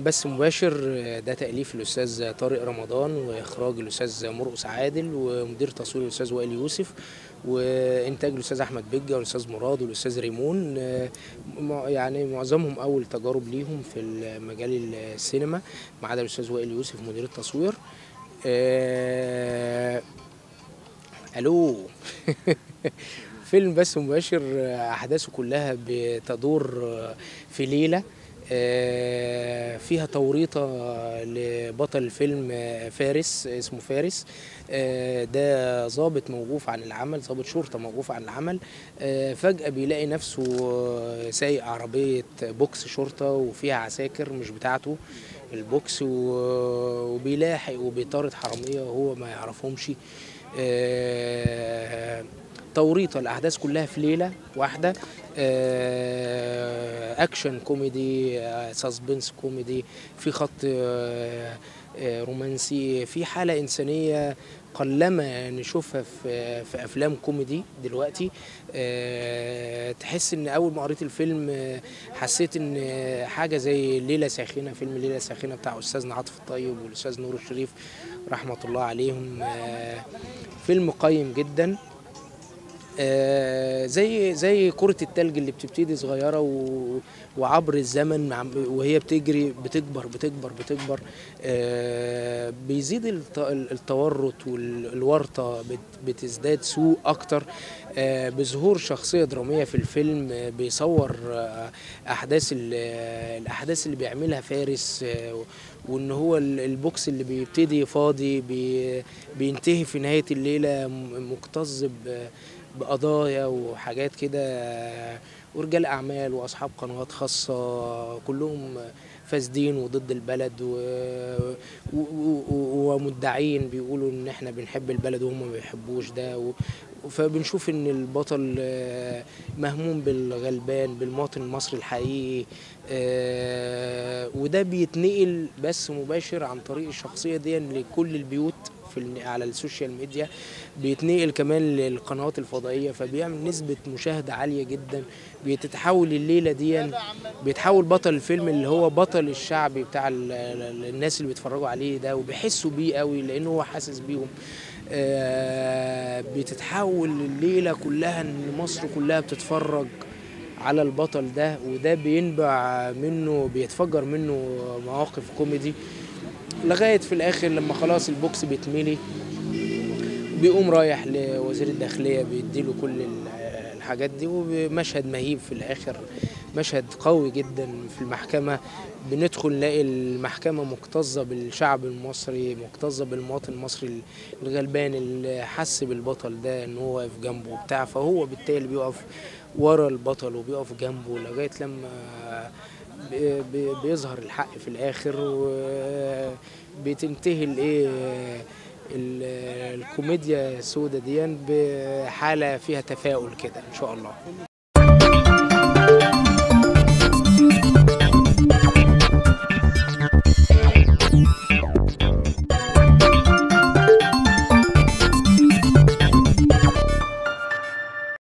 فيلم بث مباشر ده تأليف الأستاذ طارق رمضان وإخراج الأستاذ مرقس عادل ومدير تصوير الأستاذ وائل يوسف وإنتاج الأستاذ أحمد بجة والأستاذ مراد والأستاذ ريمون يعني معظمهم أول تجارب ليهم في مجال السينما ما عدا الأستاذ وائل يوسف مدير التصوير آه، ألو فيلم بث مباشر أحداثه كلها بتدور في ليلة آه، فيها توريطة لبطل الفيلم فارس اسمه فارس آه، ده ضابط موقوف عن العمل ضابط شرطة موقوف عن العمل آه، فجأة بيلاقي نفسه سايق عربية بوكس شرطة وفيها عساكر مش بتاعته البوكس وبيلاحق وبيطارد حرامية وهو ما يعرفهمش توريطه الاحداث كلها في ليله واحده اكشن كوميدي سسبنس كوميدي في خط رومانسي في حاله انسانيه قلما نشوفها في في افلام كوميدي دلوقتي تحس ان اول ما قريت الفيلم حسيت ان حاجه زي ليله ساخنه فيلم ليله ساخنه بتاع استاذنا عاطف الطيب والاستاذ نور الشريف رحمه الله عليهم فيلم قيم جدا آه زي زي كرة التلج اللي بتبتدي صغيرة و... وعبر الزمن وهي بتجري بتكبر بتكبر بتكبر آه بيزيد التورط والورطة بت... بتزداد سوء أكتر آه بظهور شخصية درامية في الفيلم بيصور أحداث الأحداث اللي بيعملها فارس وإن هو البوكس اللي بيبتدي فاضي بي... بينتهي في نهاية الليلة مكتظ بقضايا وحاجات كده ورجال اعمال واصحاب قنوات خاصه كلهم فاسدين وضد البلد و... و... و... ومدعين بيقولوا ان احنا بنحب البلد وهم ما بيحبوش ده و... فبنشوف ان البطل مهموم بالغلبان بالمواطن المصري الحقيقي وده بيتنقل بس مباشر عن طريق الشخصيه دي لكل البيوت في على السوشيال ميديا بيتنقل كمان للقنوات الفضائيه فبيعمل نسبه مشاهده عاليه جدا بيتتحول الليله دي بيتحول بطل الفيلم اللي هو بطل الشعبي بتاع الناس اللي بيتفرجوا عليه ده وبيحسوا بيه قوي لانه هو حاسس بيهم بتتحول الليله كلها ان مصر كلها بتتفرج على البطل ده وده بينبع منه بيتفجر منه مواقف كوميدي لغايه في الاخر لما خلاص البوكس بيتملي بيقوم رايح لوزير الداخليه بيديله كل الحاجات دي ومشهد مهيب في الاخر مشهد قوي جدا في المحكمه بندخل نلاقي المحكمه مكتظه بالشعب المصري مكتظه بالمواطن المصري الغلبان اللي حس بالبطل ده ان هو واقف جنبه وبتاع فهو بالتالي بيقف ورا البطل وبيقف جنبه لغايه لما بيظهر الحق في الاخر وبتنتهي الايه الكوميديا السوداء دي بحاله فيها تفاؤل كده ان شاء الله